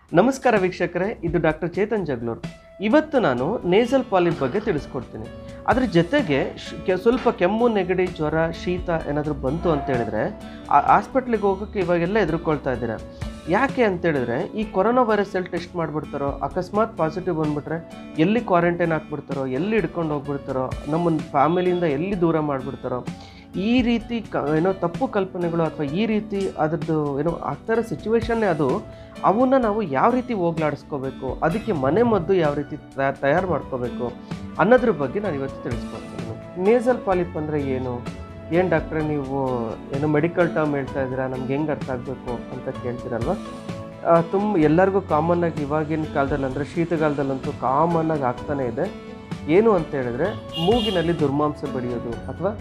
ನಮಸ್ಕಾರ ವೀಕ್ಷಕರೇ ಇದು ಡಾಕ್ಟರ್ ಚೇತನ್ ಜಗ್ಲೂರ್ ಇವತ್ತು ನಾನು ನೇಸಲ್ ಪಾಲಿಪ್ ಬಗ್ಗೆ ತಿಳಿಸ್ಕೊಡ್ತೀನಿ ಅದ್ರ ಜೊತೆಗೆ ಶ್- ಕೆ- ಸ್ವಲ್ಪ ಕೆಮ್ಮು ನೆಗಡಿ ಜ್ವರ ಶೀತ ಏನಾದರೂ ಬಂತು ಅಂತ ಹೇಳಿದ್ರೆ ಹಾಸ್ಪಿಟ್ಲಿಗೆ ಹೋಗೋಕ್ಕೆ ಇವಾಗೆಲ್ಲ ಎದುರ್ಕೊಳ್ತಾ ಇದ್ದೀರಾ ಯಾಕೆ ಅಂತ ಹೇಳಿದ್ರೆ ಈ ಕೊರೋನಾ ವೈರಸ್ ಎಲ್ಲಿ ಟೆಸ್ಟ್ ಮಾಡಿಬಿಡ್ತಾರೋ ಅಕಸ್ಮಾತ್ ಪಾಸಿಟಿವ್ ಬಂದ್ಬಿಟ್ರೆ ಎಲ್ಲಿ ಕ್ವಾರಂಟೈನ್ ಹಾಕ್ಬಿಡ್ತಾರೋ ಎಲ್ಲಿ ಹಿಡ್ಕೊಂಡು ಹೋಗ್ಬಿಡ್ತಾರೋ ನಮ್ಮನ್ನು ಫ್ಯಾಮಿಲಿಯಿಂದ ಎಲ್ಲಿ ದೂರ ಮಾಡಿಬಿಡ್ತಾರೋ ಈ ರೀತಿ ಕ ಏನೋ ತಪ್ಪು ಕಲ್ಪನೆಗಳು ಅಥವಾ ಈ ರೀತಿ ಅದರದ್ದು ಏನೋ ಆ ಥರ ಸಿಚುವೇಶನ್ನೇ ಅದು ಅವನ್ನ ನಾವು ಯಾವ ರೀತಿ ಹೋಗ್ಲಾಡಿಸ್ಕೋಬೇಕು ಅದಕ್ಕೆ ಮನೆ ಮದ್ದು ಯಾವ ರೀತಿ ತಯಾ- ತಯಾರು ಮಾಡ್ಕೋಬೇಕು ಅನ್ನೋದ್ರ ಬಗ್ಗೆ ನಾನು ಇವತ್ತು ತಿಳಿಸ್ಕೊಡ್ತೀನಿ ನೇಸಲ್ ಪಾಲಿಪ್ ಅಂದರೆ ಏನು ಏನು ಡಾಕ್ಟ್ರೆ ನೀವು ಏನು ಮೆಡಿಕಲ್ ಟರ್ಮ್ ಹೇಳ್ತಾ ಇದ್ದೀರಾ ನಮ್ಗೆ ಹೆಂಗೆ ಅರ್ಥ ಆಗಬೇಕು ಅಂತ ಕೇಳ್ತೀರಲ್ವ ಆ, ತುಂಬ ಎಲ್ಲರಿಗೂ ಕಾಮನ್ ಆಗಿ ಇವಾಗಿನ ಕಾಲದಲ್ಲಿ ಅಂದರೆ ಶೀತಗಾಲದಲ್ಲಂತೂ ಕಾಮನ್ ಆಗಿ ಆಗ್ತಾನೆ ಇದೆ ಏನು ಅಂತ ಹೇಳಿದ್ರೆ ಮೂಗಿನಲ್ಲಿ ದುರ್ಮಾಂಸ ಬೆಳೆಯೋದು ಅಥವಾ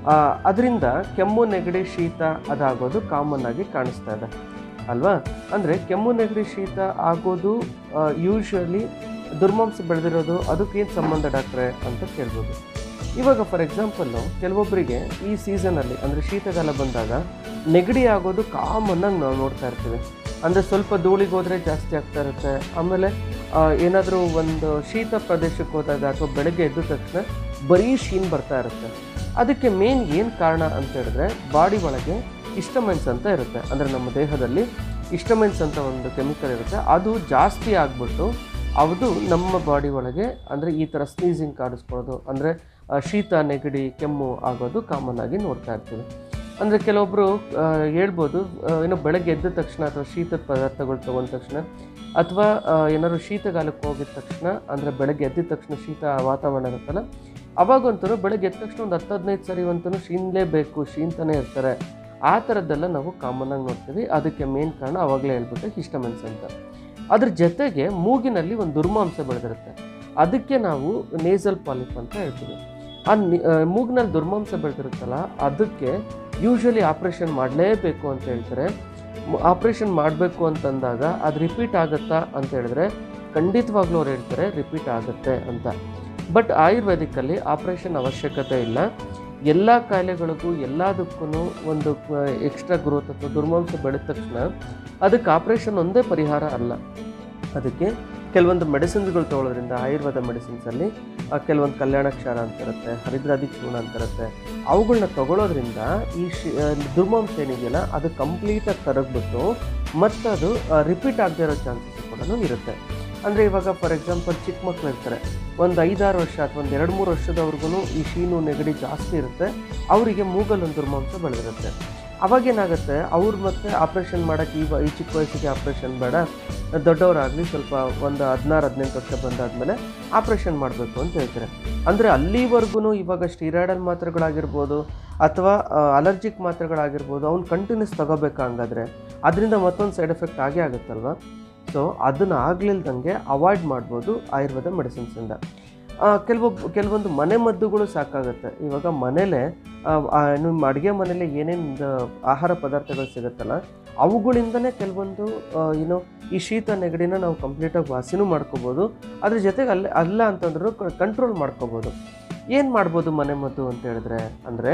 ಅದರಿಂದ ಕೆಮ್ಮು ನೆಗಡಿ ಶೀತ ಅದಾಗೋದು ಕಾಮನ್ ಆಗಿ ಕಾಣಿಸ್ತಾ ಇದೆ ಅಲ್ವಾ ಅಂದರೆ ಕೆಮ್ಮು ನೆಗಡಿ ಶೀತ ಆಗೋದು ಯೂಶ್ವಲಿ ದುರ್ಮಾಂಸ ಬೆಳೆದಿರೋದು ಅದಕ್ಕೇನು ಸಂಬಂಧ ಡಾಕ್ಟ್ರೆ ಅಂತ ಕೇಳ್ಬೋದು ಇವಾಗ ಫಾರ್ ಎಕ್ಸಾಂಪಲ್ಲು ಕೆಲವೊಬ್ಬರಿಗೆ ಈ ಸೀಸನಲ್ಲಿ ಅಂದರೆ ಶೀತಗಾಲ ಬಂದಾಗ ನೆಗಡಿ ಆಗೋದು ಕಾಮನ್ನಾಗಿ ನಾವು ನೋಡ್ತಾ ಇರ್ತೀವಿ ಅಂದರೆ ಸ್ವಲ್ಪ ಧೂಳಿಗೆ ಹೋದರೆ ಜಾಸ್ತಿ ಆಗ್ತಾ ಇರುತ್ತೆ ಆಮೇಲೆ ಏನಾದರೂ ಒಂದು ಶೀತ ಪ್ರದೇಶಕ್ಕೆ ಹೋದಾಗ ಅಥವಾ ಬೆಳಗ್ಗೆ ಎದ್ದ ತಕ್ಷಣ ಬರೀ ಶೀನ್ ಬರ್ತಾ ಇರುತ್ತೆ ಅದಕ್ಕೆ ಮೇನ್ ಏನು ಕಾರಣ ಅಂತ ಹೇಳಿದ್ರೆ ಬಾಡಿ ಒಳಗೆ ಇಷ್ಟಮೆನ್ಸ್ ಅಂತ ಇರುತ್ತೆ ಅಂದರೆ ನಮ್ಮ ದೇಹದಲ್ಲಿ ಇಷ್ಟಮೆನ್ಸ್ ಅಂತ ಒಂದು ಕೆಮಿಕಲ್ ಇರುತ್ತೆ ಅದು ಜಾಸ್ತಿ ಆಗಿಬಿಟ್ಟು ಅದು ನಮ್ಮ ಬಾಡಿ ಒಳಗೆ ಅಂದರೆ ಈ ಥರ ಸ್ನೀಸಿಂಗ್ ಕಾಡಿಸ್ಕೊಳ್ಳೋದು ಅಂದರೆ ಶೀತ ನೆಗಡಿ ಕೆಮ್ಮು ಆಗೋದು ಕಾಮನ್ ಆಗಿ ನೋಡ್ತಾ ಇರ್ತೀವಿ ಅಂದರೆ ಕೆಲವೊಬ್ಬರು ಹೇಳ್ಬೋದು ಆ, ಏನೋ ಬೆಳಗ್ಗೆ ಎದ್ದ ತಕ್ಷಣ ಅಥವಾ ಶೀತದ ಪದಾರ್ಥಗಳು ತಗೊಂಡ ತಕ್ಷಣ ಅಥವಾ ಏನಾದ್ರು ಶೀತಗಾಲಕ್ಕೆ ಹೋಗಿದ ತಕ್ಷಣ ಅಂದರೆ ಬೆಳಗ್ಗೆ ಎದ್ದ ತಕ್ಷಣ ಶೀತ ವಾತಾವರಣ ಇರುತ್ತಲ್ಲ ಅವಾಗಂತೂ ಬೆಳಗ್ಗೆ ಎದ್ದ ತಕ್ಷಣ ಒಂದು ಹತ್ತು ಹದಿನೈದು ಸರಿ ಅಂತೂ ಶೀನ್ಲೇಬೇಕು ಶೀನ್ತಾನೆ ಇರ್ತಾರೆ ಆ ಥರದ್ದೆಲ್ಲ ನಾವು ಕಾಮನ್ ಆಗಿ ನೋಡ್ತೀವಿ ಅದಕ್ಕೆ ಮೇನ್ ಕಾರಣ ಅವಾಗಲೇ ಹೇಳ್ಬಿಟ್ಟೆ ಹಿಸ್ಟಮೆನ್ಸ್ ಅಂತ ಅದ್ರ ಜೊತೆಗೆ ಮೂಗಿನಲ್ಲಿ ಒಂದು ದುರ್ಮಾಂಸ ಬೆಳೆದಿರುತ್ತೆ ಅದಕ್ಕೆ ನಾವು ನೇಸಲ್ ಪಾಲಿಪ್ ಅಂತ ಹೇಳ್ತೀವಿ ಆ ನಿ- ಆ, ಮೂಗಿನಲ್ಲಿ ದುರ್ಮಾಂಸ ಬೆಳೆದಿರುತ್ತಲ್ಲ ಅದಕ್ಕೆ ಯೂಶ್ವಲಿ ಆಪ್ರೇಷನ್ ಮಾಡಲೇಬೇಕು ಅಂತ ಹೇಳ್ತಾರೆ ಆಪ್ರೇಷನ್ ಮಾಡಬೇಕು ಅಂತಂದಾಗ ಅದು ರಿಪೀಟ್ ಆಗುತ್ತಾ ಅಂತ ಹೇಳಿದ್ರೆ ಖಂಡಿತವಾಗ್ಲೂ ಅವ್ರು ಹೇಳ್ತಾರೆ ರಿಪೀಟ್ ಆಗುತ್ತೆ ಅಂತ ಬಟ್ ಆಯುರ್ವೇದಿಕ್ಕಲ್ಲಿ ಆಪ್ರೇಷನ್ ಅವಶ್ಯಕತೆ ಇಲ್ಲ ಎಲ್ಲ ಕಾಯಿಲೆಗಳಿಗೂ ಎಲ್ಲದಕ್ಕೂ ಒಂದು ಎಕ್ಸ್ಟ್ರಾ ಗ್ರೋತ್ ಅಥವಾ ದುರ್ಮಾಂಸ ಬೆಳೆದ ತಕ್ಷಣ ಅದಕ್ಕೆ ಆಪ್ರೇಷನ್ ಒಂದೇ ಪರಿಹಾರ ಅಲ್ಲ ಅದಕ್ಕೆ ಕೆಲವೊಂದು ಮೆಡಿಸಿನ್ಸ್ಗಳು ತೊಗೊಳೋದ್ರಿಂದ ಆಯುರ್ವೇದ ಮೆಡಿಸಿನ್ಸಲ್ಲಿ ಕೆಲವೊಂದು ಕಲ್ಯಾಣ ಕ್ಷಾರ ಅಂತ ಇರುತ್ತೆ ಹರಿದ್ರಾದಿ ಚೂರ್ಣ ಅಂತ ಇರುತ್ತೆ ಅವುಗಳನ್ನ ತಗೊಳ್ಳೋದ್ರಿಂದ ಈ ಶಿ ಆ, ದುರ್ಮಾಂಸ ಏನಿದೆಯಲ್ಲ ಅದು ಕಂಪ್ಲೀಟಾಗಿ ಕರಗ್ಬಿಟ್ಟು ಮತ್ತು ಅದು ರಿಪೀಟ್ ಆಗದೇ ಇರೋ ಚಾನ್ಸಸ್ ಕೂಡ ಇರುತ್ತೆ ಅಂದರೆ ಇವಾಗ ಫಾರ್ ಎಕ್ಸಾಂಪಲ್ ಚಿಕ್ಕ ಮಕ್ಳು ಇರ್ತಾರೆ ಒಂದು ಐದಾರು ವರ್ಷ ಅಥವಾ ಒಂದು ಎರಡು ಮೂರು ವರ್ಷದವ್ರಿಗೂ ಈ ಶೀನು ನೆಗಡಿ ಜಾಸ್ತಿ ಇರುತ್ತೆ ಅವರಿಗೆ ಮೂಗಲ್ಲಿ ಒಂದು ದುರ್ಮಾಂಸ ಬೆಳೆದಿರುತ್ತೆ ಅವಾಗೇನಾಗುತ್ತೆ ಅವ್ರು ಮತ್ತೆ ಆಪ್ರೇಷನ್ ಮಾಡೋಕ್ಕೆ ಈ ವ- ಈ ಚಿಕ್ಕ ವಯಸ್ಸಿಗೆ ಆಪ್ರೇಷನ್ ಬೇಡ ದೊಡ್ಡವರಾಗಲಿ ಸ್ವಲ್ಪ ಒಂದು ಹದಿನಾರು ಹದಿನೆಂಟು ವರ್ಷ ಬಂದಾದಮೇಲೆ ಆಪ್ರೇಷನ್ ಮಾಡಬೇಕು ಅಂತ ಹೇಳ್ತಾರೆ ಅಂದರೆ ಅಲ್ಲಿವರೆಗೂ ಇವಾಗ ಸ್ಟೀರಾಯ್ಡಲ್ ಮಾತ್ರೆಗಳಾಗಿರ್ಬೋದು ಅಥವಾ ಅಲರ್ಜಿಕ್ ಮಾತ್ರೆಗಳಾಗಿರ್ಬೋದು ಅವ್ನು ಕಂಟಿನ್ಯೂಸ್ ತಗೋಬೇಕಾ ಹಂಗಾದ್ರೆ ಅದರಿಂದ ಮತ್ತೊಂದು ಸೈಡ್ ಎಫೆಕ್ಟ್ ಆಗೇ ಆಗುತ್ತಲ್ವ ಸೊ ಅದನ್ನು ಆಗ್ಲಿಲ್ದಂಗೆ ಅವಾಯ್ಡ್ ಮಾಡ್ಬೋದು ಆಯುರ್ವೇದ ಮೆಡಿಸಿನ್ಸಿಂದ ಕೆಲವೊಬ್ಬ ಕೆಲವೊಂದು ಮನೆ ಮದ್ದುಗಳು ಸಾಕಾಗುತ್ತೆ ಇವಾಗ ಮನೇಲೆ ಆ, ಆ, ನಿಮ್ಮ ಅಡುಗೆ ಮನೇಲಿ ಏನೇನು ಆಹಾರ ಪದಾರ್ಥಗಳು ಸಿಗುತ್ತಲ್ಲ ಅವುಗಳಿಂದನೇ ಕೆಲವೊಂದು ಆ, ಏನು ಈ ಶೀತ ನೆಗಡಿನ ನಾವು ಕಂಪ್ಲೀಟಾಗಿ ವಾಸಿನೂ ಮಾಡ್ಕೋಬೋದು ಅದ್ರ ಜೊತೆಗೆ ಅಲ್ಲ ಅಲ್ಲ ಅಂತಂದ್ರೂ ಕಂಟ್ರೋಲ್ ಮಾಡ್ಕೋಬೋದು ಏನು ಮಾಡ್ಬೋದು ಮನೆ ಮದ್ದು ಅಂತ ಹೇಳಿದ್ರೆ ಅಂದರೆ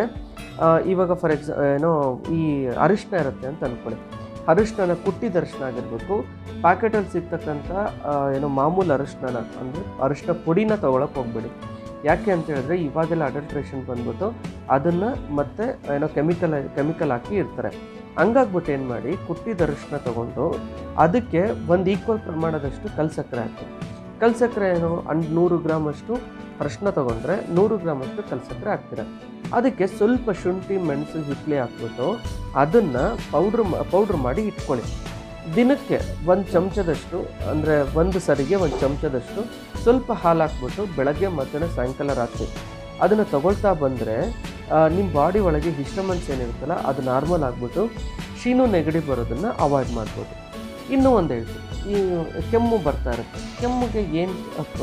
ಇವಾಗ ಫಾರ್ ಎಕ್ಸಾ ಏನೋ ಈ ಅರಿಶಿನ ಇರುತ್ತೆ ಅಂತ ಅಂದ್ಕೊಳ್ಳಿ ಅರಿಶಿನ ಕುಟ್ಟಿದ ಅರಿಶಿನ ಆಗಿರಬೇಕು ಪ್ಯಾಕೆಟಲ್ಲಿ ಸಿಗ್ತಕ್ಕಂಥ ಆ, ಏನೋ ಮಾಮೂಲು ಅರಿಶಿನ ಅಂದರೆ ಅರಿಶಿನ ಪುಡಿನ ತೊಗೊಳಕ್ಕೆ ಹೋಗ್ಬೇಡಿ ಯಾಕೆ ಅಂತ ಹೇಳಿದ್ರೆ ಇವಾಗೆಲ್ಲ ಅಡಲ್ಟ್ರೇಷನ್ ಬಂದ್ಬಿಟ್ಟು ಅದನ್ನು ಮತ್ತೆ ಏನೋ ಕೆಮಿಕಲ್ ಕೆಮಿಕಲ್ ಹಾಕಿ ಇರ್ತಾರೆ ಹಂಗಾಗ್ಬಿಟ್ಟು ಏನು ಮಾಡಿ ಕುಟ್ಟಿದ ಅರಿಶಿನ ತೊಗೊಂಡು ಅದಕ್ಕೆ ಒಂದು ಈಕ್ವಲ್ ಪ್ರಮಾಣದಷ್ಟು ಕಲ್ ಸಕ್ಕರೆ ಹಾಕಿ ಕಲ್ ಸಕ್ಕರೆ ಏನು ಅಂಡ್ ನೂರು ಗ್ರಾಮ್ ಅಷ್ಟು ಅರಿಶಿನ ತೊಗೊಂಡ್ರೆ ನೂರು ಗ್ರಾಮ್ ಅಷ್ಟು ಕಲ್ ಸಕ್ಕರೆ ಹಾಕ್ತೀರ ಅದಕ್ಕೆ ಸ್ವಲ್ಪ ಶುಂಠಿ ಮೆಣಸು ಹಿಪ್ಲಿ ಹಾಕ್ಬಿಟ್ಟು ಅದನ್ನು ಪೌಡ್ರ್ ಪೌಡ್ರ್ ಮಾಡಿ ಇಟ್ಕೊಳ್ಳಿ ದಿನಕ್ಕೆ ಒಂದು ಚಮಚದಷ್ಟು ಅಂದರೆ ಒಂದು ಸರಿಗೆ ಒಂದು ಚಮಚದಷ್ಟು ಸ್ವಲ್ಪ ಹಾಲು ಹಾಕ್ಬಿಟ್ಟು ಬೆಳಗ್ಗೆ ಮಧ್ಯಾಹ್ನ ಸಾಯಂಕಾಲ ರಾತ್ರಿ ಅದನ್ನು ತಗೊಳ್ತಾ ಬಂದರೆ ನಿಮ್ಮ ಬಾಡಿ ಒಳಗೆ ಹಿಸ್ಟಮನ್ಸ್ ಏನಿರುತ್ತಲ್ಲ ಅದು ನಾರ್ಮಲ್ ಆಗಿಬಿಟ್ಟು ಶೀನು ನೆಗಡಿ ಬರೋದನ್ನು ಅವಾಯ್ಡ್ ಮಾಡ್ಬೋದು ಇನ್ನೂ ಒಂದು ಹೇಳ್ತೀನಿ ಈ ಕೆಮ್ಮು ಬರ್ತಾ ಇರುತ್ತೆ ಕೆಮ್ಮಿಗೆ ಏನು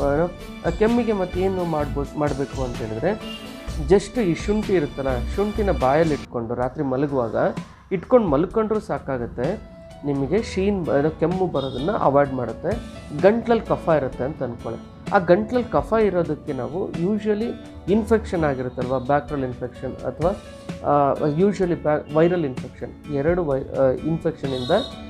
ಕೆಮ್ಮಿಗೆ ಮತ್ತೆ ಏನು ಮಾಡ್ಬೋದು ಮಾಡಬೇಕು ಅಂತ ಹೇಳಿದ್ರೆ ಜಸ್ಟ್ ಈ ಶುಂಠಿ ಇರುತ್ತಲ್ಲ ಶುಂಠಿನ ಬಾಯಲ್ಲಿ ಇಟ್ಕೊಂಡು ರಾತ್ರಿ ಮಲಗುವಾಗ ಇಟ್ಕೊಂಡು ಮಲ್ಕೊಂಡ್ರೂ ಸಾಕಾಗುತ್ತೆ ನಿಮಗೆ ಶೀನ್ ಬ- ಏನೋ ಕೆಮ್ಮು ಬರೋದನ್ನು ಅವಾಯ್ಡ್ ಮಾಡುತ್ತೆ ಗಂಟ್ಲಲ್ಲಿ ಕಫ ಇರುತ್ತೆ ಅಂತ ಅಂದ್ಕೊಳ್ಳಿ ಆ ಗಂಟ್ಲಲ್ಲಿ ಕಫ ಇರೋದಕ್ಕೆ ನಾವು ಯೂಶ್ವಲಿ ಇನ್ಫೆಕ್ಷನ್ ಆಗಿರುತ್ತಲ್ವ ಬ್ಯಾಕ್ಟ್ರಲ್ ಇನ್ಫೆಕ್ಷನ್ ಅಥವಾ ಯೂಶ್ವಲಿ ಬ್ಯಾ ವೈರಲ್ ಇನ್ಫೆಕ್ಷನ್ ಎರಡು ವೈ ಇನ್ಫೆಕ್ಷನಿಂದ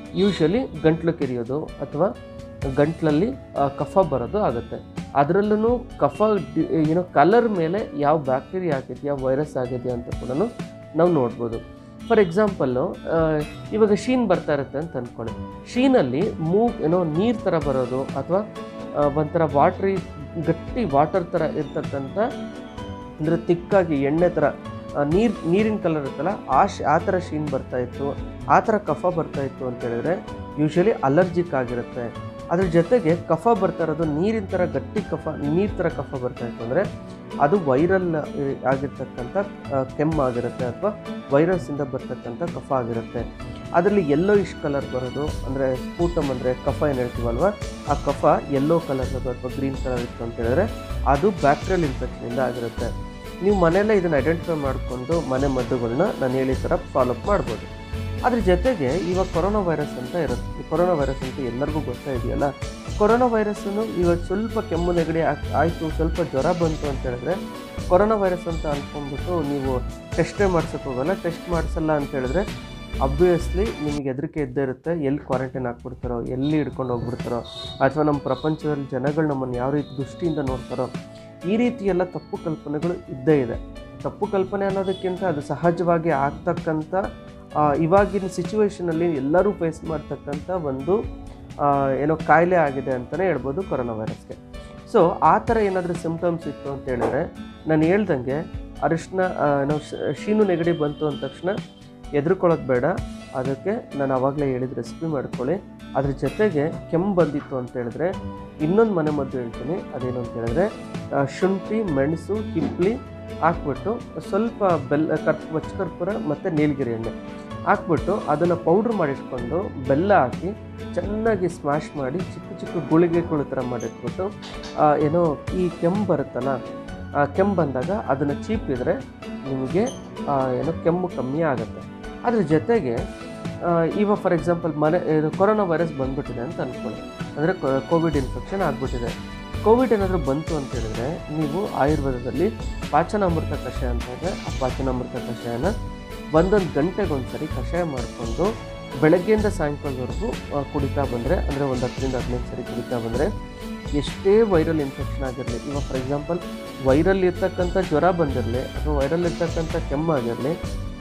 ಯೂಶಲಿ ಗಂಟ್ಲು ಕೆರೆಯೋದು ಅಥವಾ ಗಂಟ್ಲಲ್ಲಿ ಆ, ಕಫ ಬರೋದು ಆಗುತ್ತೆ ಅದರಲ್ಲೂ ಕಫ ಡಿ- ಏನೋ ಕಲರ್ ಮೇಲೆ ಯಾವ ಬ್ಯಾಕ್ಟೀರಿಯಾ ಆಗಿದೆಯಾ ವೈರಸ್ ಆಗಿದೆಯಾ ಅಂತ ಕೂಡ ನಾವು ನೋಡ್ಬೋದು ಫಾರ್ ಎಕ್ಸಾಂಪಲ್ಲು ಇವಾಗ ಶೀನ್ ಬರ್ತಾ ಇರುತ್ತೆ ಅಂತ ಅಂದ್ಕೊಳ್ಳಿ ಶೀನಲ್ಲಿ ಮೂಗ್ ಏನೋ ನೀರು ಥರ ಬರೋದು ಅಥವಾ ಒಂಥರ ವಾಟ್ರಿ ಗಟ್ಟಿ ವಾಟರ್ ಥರ ಇರ್ತಕ್ಕಂಥ ಅಂದರೆ ತಿಕ್ಕಾಗಿ ಎಣ್ಣೆ ಥರ ನೀರು ನೀರಿನ ಕಲರ್ ಇರುತ್ತಲ್ಲ ಆ ಶ್ ಆ ಥರ ಶೀನ್ ಬರ್ತಾ ಇತ್ತು ಆ ಥರ ಕಫ ಬರ್ತಾ ಇತ್ತು ಅಂತ ಹೇಳಿದ್ರೆ ಯೂಶಲಿ ಅಲರ್ಜಿಕ್ ಆಗಿರುತ್ತೆ ಅದ್ರ ಜೊತೆಗೆ ಕಫ ಬರ್ತಾ ಇರೋದು ನೀರಿನ ಥರ ಗಟ್ಟಿ ಕಫ ನೀರು ಥರ ಕಫ ಬರ್ತಾ ಇತ್ತು ಅಂದರೆ ಅದು ವೈರಲ್ ಆಗಿರ್ತಕ್ಕಂಥ ಆ, ಕೆಮ್ಮಾಗಿರುತ್ತೆ ಅಥವಾ ವೈರಸ್ಸಿಂದ ಬರ್ತಕ್ಕಂಥ ಕಫ ಆಗಿರುತ್ತೆ ಅದರಲ್ಲಿ ಯೆಲ್ಲೋ ಇಶ್ ಕಲರ್ ಬರೋದು ಅಂದರೆ ಸ್ಪೂಟಮ್ ಅಂದರೆ ಕಫ ಏನು ಹೇಳ್ತೀವಲ್ವ ಆ ಕಫ ಯೆಲ್ಲೋ ಕಲರ್ ಅಥವಾ ಗ್ರೀನ್ ಕಲರ್ ಇತ್ತು ಅಂತ ಹೇಳಿದ್ರೆ ಅದು ಬ್ಯಾಕ್ಟೀರಿಯಲ್ ಇನ್ಫೆಕ್ಷನಿಂದ ಆಗಿರುತ್ತೆ ನೀವು ಮನೆಯಲ್ಲೇ ಇದನ್ನು ಐಡೆಂಟಿಫೈ ಮಾಡಿಕೊಂಡು ಮನೆ ಮದ್ದುಗಳನ್ನ ನಾನು ಹೇಳಿದ ಥರ ಫಾಲೋಅಪ್ ಮಾಡ್ಬೋದು ಅದ್ರ ಜೊತೆಗೆ ಇವಾಗ ಕೊರೋನಾ ವೈರಸ್ ಅಂತ ಇರುತ್ತೆ ಈ ಕೊರೋನಾ ವೈರಸ್ ಅಂತ ಎಲ್ಲರಿಗೂ ಗೊತ್ತಾ ಇದೆಯಲ್ಲ ಕೊರೋನಾ ವೈರಸ್ಸನ್ನು ಇವಾಗ ಸ್ವಲ್ಪ ಕೆಮ್ಮು ನೆಗಡಿ ಆಗ್- ಆಯಿತು ಸ್ವಲ್ಪ ಜ್ವರ ಬಂತು ಅಂತ ಹೇಳಿದ್ರೆ ಕೊರೋನಾ ವೈರಸ್ ಅಂತ ಅಂದ್ಕೊಂಡ್ಬಿಟ್ಟು ನೀವು ಟೆಸ್ಟೇ ಮಾಡ್ಸೋಕೆ ಹೋಗಲ್ಲ ಟೆಸ್ಟ್ ಮಾಡಿಸಲ್ಲ ಅಂತ ಹೇಳಿದ್ರೆ ಅಬ್ವಿಯಸ್ಲಿ ನಿಮಗೆ ಹೆದರಿಕೆ ಇದ್ದೇ ಇರುತ್ತೆ ಎಲ್ಲಿ ಕ್ವಾರಂಟೈನ್ ಹಾಕ್ಬಿಡ್ತಾರೋ ಎಲ್ಲಿ ಹಿಡ್ಕೊಂಡು ಹೋಗ್ಬಿಡ್ತಾರೋ ಅಥವಾ ನಮ್ಮ ಪ್ರಪಂಚದಲ್ಲಿ ಜನಗಳು ನಮ್ಮನ್ನು ಯಾವ ರೀತಿ ದೃಷ್ಟಿಯಿಂದ ನೋಡ್ತಾರೋ ಈ ರೀತಿ ಎಲ್ಲ ತಪ್ಪು ಕಲ್ಪನೆಗಳು ಇದ್ದೇ ಇದೆ ತಪ್ಪು ಕಲ್ಪನೆ ಅನ್ನೋದಕ್ಕಿಂತ ಅದು ಸಹಜವಾಗಿ ಆಗ್ತಕ್ಕಂಥ ಆ, ಇವಾಗಿನ ಸಿಚುವೇಶನಲ್ಲಿ ಎಲ್ಲರೂ ಫೇಸ್ ಮಾಡ್ತಕ್ಕಂಥ ಒಂದು ಆ, ಏನೋ ಕಾಯಿಲೆ ಆಗಿದೆ ಅಂತಲೇ ಹೇಳ್ಬೋದು ಕೊರೋನಾ ವೈರಸ್ಗೆ ಸೊ ಆ ಥರ ಏನಾದರೂ ಸಿಮ್ಟಮ್ಸ್ ಇತ್ತು ಅಂತ ಹೇಳಿದ್ರೆ ನಾನು ಹೇಳ್ದಂಗೆ ಅರಿಶಿನ ಆ, ಏನೋ ಶ- ಶೀನು ನೆಗಡಿ ಬಂತು ಅಂದ ತಕ್ಷಣ ಹೆದರ್ಕೊಳ್ಳೋದು ಬೇಡ ಅದಕ್ಕೆ ನಾನು ಆವಾಗಲೇ ಹೇಳಿದ ರೆಸಿಪಿ ಮಾಡ್ಕೊಳ್ಳಿ ಅದ್ರ ಜೊತೆಗೆ ಕೆಮ್ಮು ಬಂದಿತ್ತು ಅಂತ ಹೇಳಿದ್ರೆ ಇನ್ನೊಂದು ಮನೆ ಮದ್ದು ಹೇಳ್ತೀನಿ ಅದೇನು ಅಂತ ಹೇಳಿದ್ರೆ ಆ, ಶುಂಠಿ ಮೆಣಸು ಹಿಪ್ಲಿ ಹಾಕ್ಬಿಟ್ಟು ಸ್ವಲ್ಪ ಬೆಲ್ಲ ಕರ್ಪ್ ಕರ್ಪೂರ ಮತ್ತು ನೀಲಗಿರಿ ಎಣ್ಣೆ ಹಾಕ್ಬಿಟ್ಟು ಅದನ್ನು ಪೌಡ್ರ್ ಮಾಡಿಟ್ಕೊಂಡು ಬೆಲ್ಲ ಹಾಕಿ ಚೆನ್ನಾಗಿ ಸ್ಮ್ಯಾಶ್ ಮಾಡಿ ಚಿಕ್ಕ ಚಿಕ್ಕ ಗುಳಿಗೆಗಳು ಥರ ಮಾಡಿಟ್ಬಿಟ್ಟು ಆ, ಏನೋ ಈ ಕೆಮ್ಮು ಬರುತ್ತಲ್ಲ ಆ ಕೆಮ್ಮು ಬಂದಾಗ ಅದನ್ನು ಚೀಪಿದ್ರೆ ನಿಮಗೆ ಆ, ಏನೋ ಕೆಮ್ಮು ಕಮ್ಮಿ ಆಗುತ್ತೆ ಅದ್ರ ಜೊತೆಗೆ ಆ, ಇವಾಗ ಫಾರ್ ಎಕ್ಸಾಂಪಲ್ ಮನೆ ಇದು ಕೊರೋನಾ ವೈರಸ್ ಬಂದ್ಬಿಟ್ಟಿದೆ ಅಂತ ಅಂದ್ಕೊಳ್ಳಿ ಅಂದರೆ ಕೋವಿಡ್ ಇನ್ಫೆಕ್ಷನ್ ಆಗಿಬಿಟ್ಟಿದೆ ಕೋವಿಡ್ ಏನಾದರೂ ಬಂತು ಅಂತ ಹೇಳಿದ್ರೆ ನೀವು ಆಯುರ್ವೇದದಲ್ಲಿ ಪಾಚನಾಮೃತ ಕಷಾಯ ಅಂತ ಇದೆ ಆ ಪಾಚನಾಮೃತ ಕಷಾಯನ ಒಂದೊಂದು ಗಂಟೆಗೆ ಒಂದ್ಸರಿ ಕಷಾಯ ಮಾಡಿಕೊಂಡು ಬೆಳಗ್ಗೆಯಿಂದ ಸಾಯಂಕಾಲದವರೆಗೂ ಆ, ಕುಡಿತಾ ಬಂದರೆ ಅಂದರೆ ಒಂದು ಹತ್ತರಿಂದ ಹದಿನೈದು ಸರಿ ಕುಡಿತಾ ಬಂದರೆ ಎಷ್ಟೇ ವೈರಲ್ ಇನ್ಫೆಕ್ಷನ್ ಆಗಿರಲಿ ಇವಾಗ ಫಾರ್ ಎಕ್ಸಾಂಪಲ್ ವೈರಲ್ ಇರ್ತಕ್ಕಂಥ ಜ್ವರ ಬಂದಿರಲಿ ಅಥವಾ ವೈರಲ್ ಇರ್ತಕ್ಕಂಥ ಕೆಮ್ಮಾಗಿರಲಿ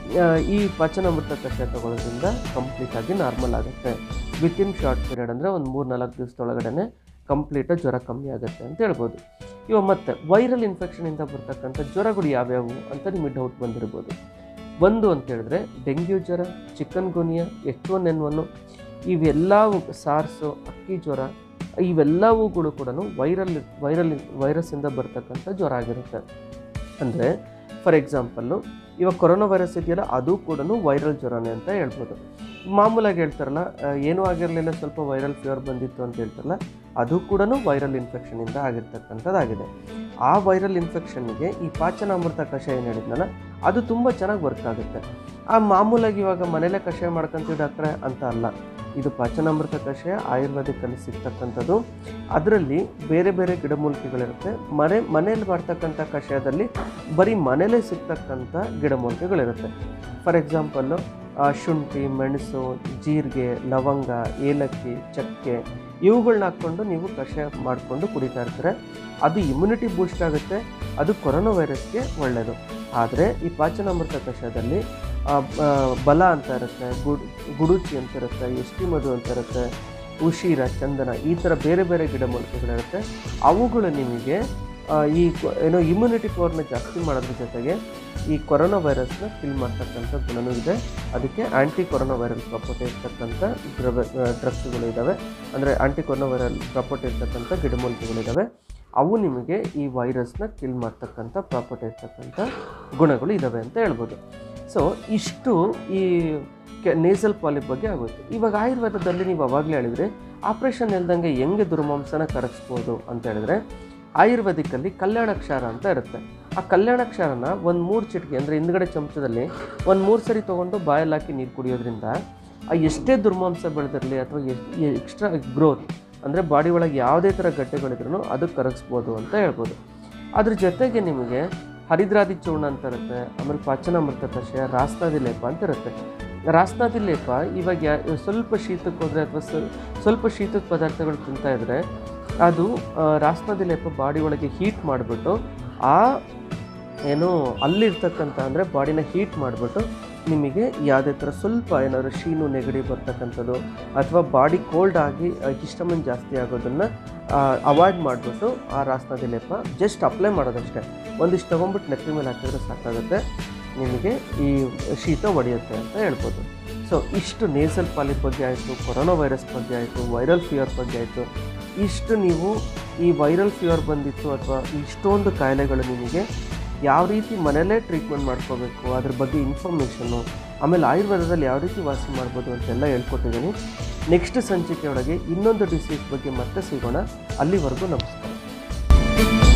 ಈ ಪಾಚನಾಮೃತ ಕಷಾಯ ತಗೊಳ್ಳೋದ್ರಿಂದ ಕಂಪ್ಲೀಟಾಗಿ ನಾರ್ಮಲ್ ಆಗುತ್ತೆ ವಿತಿನ್ ಶಾರ್ಟ್ ಪೀರಿಯಡ್ ಅಂದರೆ ಒಂದು ಮೂರು ನಾಲ್ಕು ದಿವಸದೊಳಗಡೆ ಕಂಪ್ಲೀಟಾಗಿ ಜ್ವರ ಕಮ್ಮಿ ಆಗುತ್ತೆ ಅಂತ ಹೇಳ್ಬೋದು ಇವಾಗ ಮತ್ತೆ ವೈರಲ್ ಇನ್ಫೆಕ್ಷನಿಂದ ಬರ್ತಕ್ಕಂಥ ಜ್ವರಗಳು ಯಾವ್ಯಾವು ಅಂತ ನಿಮಗೆ ಡೌಟ್ ಬಂದಿರ್ಬೋದು ಒಂದು ಅಂತ ಹೇಳಿದ್ರೆ ಡೆಂಗ್ಯೂ ಜ್ವರ chikungunya H one N one ಇವೆಲ್ಲವೂ ಸಾರ್ಸು ಅಕ್ಕಿ ಜ್ವರ ಇವೆಲ್ಲವುಗಳು ಕೂಡ ವೈರಲ್ ವೈರಲ್ ವೈರಸ್ಸಿಂದ ಬರ್ತಕ್ಕಂಥ ಜ್ವರ ಆಗಿರುತ್ತೆ ಅಂದರೆ ಫಾರ್ ಎಕ್ಸಾಂಪಲ್ಲು ಇವಾಗ ಕೊರೋನಾ ವೈರಸ್ ಇದೆಯಲ್ಲ ಅದು ಕೂಡ ವೈರಲ್ ಜ್ವರನೇ ಅಂತ ಹೇಳ್ಬೋದು ಮಾಮೂಲಾಗಿ ಹೇಳ್ತಾರಲ್ಲ ಆ, ಏನೂ ಆಗಿರಲಿಲ್ಲ ಸ್ವಲ್ಪ ವೈರಲ್ ಫೀವರ್ ಬಂದಿತ್ತು ಅಂತ ಹೇಳ್ತಾರಲ್ಲ ಅದು ಕೂಡ ವೈರಲ್ ಇನ್ಫೆಕ್ಷನಿಂದ ಆಗಿರ್ತಕ್ಕಂಥದ್ದಾಗಿದೆ ಆ ವೈರಲ್ ಇನ್ಫೆಕ್ಷನ್ಗೆ ಈ ಪಾಚನಾಮೃತ ಕಷಾಯ ಏನು ಹೇಳಿದ್ನಲ್ಲ ಅದು ತುಂಬ ಚೆನ್ನಾಗಿ ವರ್ಕ್ ಆಗುತ್ತೆ ಆ ಮಾಮೂಲಾಗಿ ಇವಾಗ ಮನೇಲೆ ಕಷಾಯ ಮಾಡ್ಕೊಂತೀವಿ ಡಾಕ್ಟ್ರೆ ಅಂತ ಅಲ್ಲ ಇದು ಪಾಚನಾಮೃತ ಕಷಾಯ ಆಯುರ್ವೇದಿಕಲ್ಲಿ ಸಿಗ್ತಕ್ಕಂಥದ್ದು ಅದರಲ್ಲಿ ಬೇರೆ ಬೇರೆ ಗಿಡಮೂಲಿಕೆಗಳಿರುತ್ತೆ ಮನೆ ಮನೇಲಿ ಮಾಡ್ತಕ್ಕಂಥ ಕಷಾಯದಲ್ಲಿ ಬರೀ ಮನೇಲೇ ಸಿಗ್ತಕ್ಕಂಥ ಗಿಡಮೂಲಿಕೆಗಳಿರುತ್ತೆ ಫಾರ್ ಎಕ್ಸಾಂಪಲ್ಲು ಶುಂಠಿ ಮೆಣಸು ಜೀರಿಗೆ ಲವಂಗ ಏಲಕ್ಕಿ ಚಕ್ಕೆ ಇವುಗಳನ್ನ ಹಾಕ್ಕೊಂಡು ನೀವು ಕಷಾಯ ಮಾಡಿಕೊಂಡು ಕುಡಿತಾ ಇರ್ತಾರೆ ಅದು ಇಮ್ಯುನಿಟಿ ಬೂಸ್ಟ್ ಆಗುತ್ತೆ ಅದು ಕೊರೋನಾ ವೈರಸ್ಗೆ ಒಳ್ಳೆಯದು ಆದರೆ ಈ ಪಾಚನಾಮೃತ ಕಷಾಯದಲ್ಲಿ ಆ, ಆ, ಬಲ ಅಂತ ಇರುತ್ತೆ ಗುಡ್ ಗುಡುಚಿ ಅಂತ ಇರುತ್ತೆ ಎಷ್ಟಿ ಮಧು ಅಂತ ಇರುತ್ತೆ ಉಶೀರ ಚಂದನ ಈ ಥರ ಬೇರೆ ಬೇರೆ ಗಿಡಮೂಲಿಕೆಗಳಿರುತ್ತೆ ಅವುಗಳು ನಿಮಗೆ ಆ, ಈ ಕೊ- ಏನೋ ಇಮ್ಯುನಿಟಿ ಪವರ್ನ ಜಾಸ್ತಿ ಮಾಡೋದ್ರ ಜೊತೆಗೆ ಈ ಕೊರೋನಾ ವೈರಸ್ನ ಕಿಲ್ ಮಾಡ್ತಕ್ಕಂಥ ಗುಣನೂ ಇದೆ ಅದಕ್ಕೆ ಆ್ಯಂಟಿ ಕೊರೋನಾ ವೈರಲ್ ಪ್ರಾಪರ್ಟಿ ಇರ್ತಕ್ಕಂಥ ದ್ರವ ಡ್ರಗ್ಸ್ಗಳು ಇದ್ದಾವೆ ಅಂದರೆ ಆ್ಯಂಟಿ ಕೊರೋನಾ ವೈರಲ್ ಪ್ರಾಪರ್ಟಿ ಇರ್ತಕ್ಕಂಥ ಗಿಡಮೂಲಿಕೆಗಳಿದ್ದಾವೆ ಅವು ನಿಮಗೆ ಈ ವೈರಸ್ನ ಕಿಲ್ ಮಾಡ್ತಕ್ಕಂಥ ಪ್ರಾಪರ್ಟಿ ಇರ್ತಕ್ಕಂಥ ಗುಣಗಳು ಇದ್ದಾವೆ ಅಂತ ಹೇಳ್ಬೋದು ಸೊ ಇಷ್ಟು ಈ ಕೆ ನೇಸಲ್ ಪಾಲಿಪ್ ಬಗ್ಗೆ ಆಗೋಯ್ತು ಇವಾಗ ಆಯುರ್ವೇದದಲ್ಲಿ ನೀವು ಅವಾಗಲೇ ಹೇಳಿದ್ರಿ ಆಪ್ರೇಷನ್ ಇಲ್ದಂಗೆ ಹೆಂಗೆ ದುರ್ಮಾಂಸನ ಕರಗಿಸ್ಬೋದು ಅಂತ ಹೇಳಿದ್ರೆ ಆಯುರ್ವೇದಿಕಲ್ಲಿ ಕಲ್ಯಾಣಕ್ಷಾರ ಅಂತ ಇರುತ್ತೆ ಆ ಕಲ್ಯಾಣಕ್ಷಾರನ ಒಂದು ಮೂರು ಚಿಟಿಕೆ ಅಂದರೆ ಹಿಂದ್ಗಡೆ ಚಮಚದಲ್ಲಿ ಒಂದು ಮೂರು ಸರಿ ತೊಗೊಂಡು ಬಾಯಲ್ಲಿ ಹಾಕಿ ನೀರು ಕುಡಿಯೋದ್ರಿಂದ ಆ ಎಷ್ಟೇ ದುರ್ಮಾಂಸ ಬೆಳೆದಿರಲಿ ಅಥವಾ ಎಕ್ಸ್ಟ್ರಾ ಗ್ರೋತ್ ಅಂದರೆ ಬಾಡಿ ಒಳಗೆ ಯಾವುದೇ ಥರ ಗಡ್ಡೆಗಳಿದ್ರೂ ಅದು ಕರಗಿಸ್ಬೋದು ಅಂತ ಹೇಳ್ಬೋದು ಅದ್ರ ಜೊತೆಗೆ ನಿಮಗೆ ಹರಿದ್ರಾದಿ ಚೂರ್ಣ ಅಂತ ಇರುತ್ತೆ ಆಮೇಲೆ ಪಾಚನಾಮೃತ ಕಷಾಯ ರಾಸ್ನಾದಿ ಲೇಪ ಅಂತ ಇರುತ್ತೆ ರಾಸ್ನಾದಿ ಲೇಪ ಇವಾಗ ಯಾ- ಸ್ವಲ್ಪ ಶೀತಕ್ಕೆ ಹೋದರೆ ಅಥವಾ ಸ್ವಲ್ಪ ಶೀತದ ಪದಾರ್ಥಗಳು ತಿಂತಾ ಇದ್ದರೆ ಅದು ಆ, ರಾಸ್ನಾದಿ ಲೇಪ ಬಾಡಿ ಒಳಗೆ ಹೀಟ್ ಮಾಡಿಬಿಟ್ಟು ಆ ಏನು ಅಲ್ಲಿರ್ತಕ್ಕಂಥ ಅಂದರೆ ಬಾಡಿನ ಹೀಟ್ ಮಾಡಿಬಿಟ್ಟು ನಿಮಗೆ ಯಾವುದೇ ಥರ ಸ್ವಲ್ಪ ಏನಾದರೂ ಶೀನು ನೆಗಡಿ ಬರ್ತಕ್ಕಂಥದ್ದು ಅಥವಾ ಬಾಡಿ ಕೋಲ್ಡ್ ಆಗಿ ಹಿಸ್ಟಮಿನ್ ಜಾಸ್ತಿ ಆಗೋದನ್ನು ಅವಾಯ್ಡ್ ಮಾಡಿಬಿಟ್ಟು ಆ ರಾಸ್ನಾದಿ ಲೇಪ ಜಸ್ಟ್ ಅಪ್ಲೈ ಮಾಡೋದಷ್ಟೇ ಒಂದಿಷ್ಟು ತೊಗೊಂಬಿಟ್ಟು ನೆತ್ತಿ ಮೇಲೆ ಹಾಕಿದ್ರೆ ಸಾಕಾಗುತ್ತೆ ನಿಮಗೆ ಈ ಶೀತ ಒಡೆಯುತ್ತೆ ಅಂತ ಹೇಳ್ಬೋದು ಸೊ ಇಷ್ಟು ನೇಸಲ್ ಪಾಲಿಪ್ ಬಗ್ಗೆ ಆಯಿತು ಕೊರೋನಾ ವೈರಸ್ ಬಗ್ಗೆ ಆಯಿತು ವೈರಲ್ ಫೀವರ್ ಬಗ್ಗೆ ಆಯಿತು ಇಷ್ಟು ನೀವು ಈ ವೈರಲ್ ಫೀವರ್ ಬಂದಿತ್ತು ಅಥವಾ ಇಷ್ಟೊಂದು ಕಾಯಿಲೆಗಳು ನಿಮಗೆ ಯಾವ ರೀತಿ ಮನೆಯಲ್ಲೇ ಟ್ರೀಟ್ಮೆಂಟ್ ಮಾಡ್ಕೋಬೇಕು ಅದ್ರ ಬಗ್ಗೆ ಇನ್ಫಾರ್ಮೇಷನ್ನು ಆಮೇಲೆ ಆಯುರ್ವೇದದಲ್ಲಿ ಯಾವ ರೀತಿ ವಾಸಿ ಮಾಡ್ಬೋದು ಅಂತೆಲ್ಲ ಹೇಳ್ಕೊಟ್ಟಿದ್ದೀನಿ ನೆಕ್ಸ್ಟ್ ಸಂಚಿಕೆಯೊಳಗೆ ಇನ್ನೊಂದು ಡಿಸೀಸ್ ಬಗ್ಗೆ ಮತ್ತೆ ಸಿಗೋಣ ಅಲ್ಲಿವರೆಗೂ ನಮಸ್ಕಾರ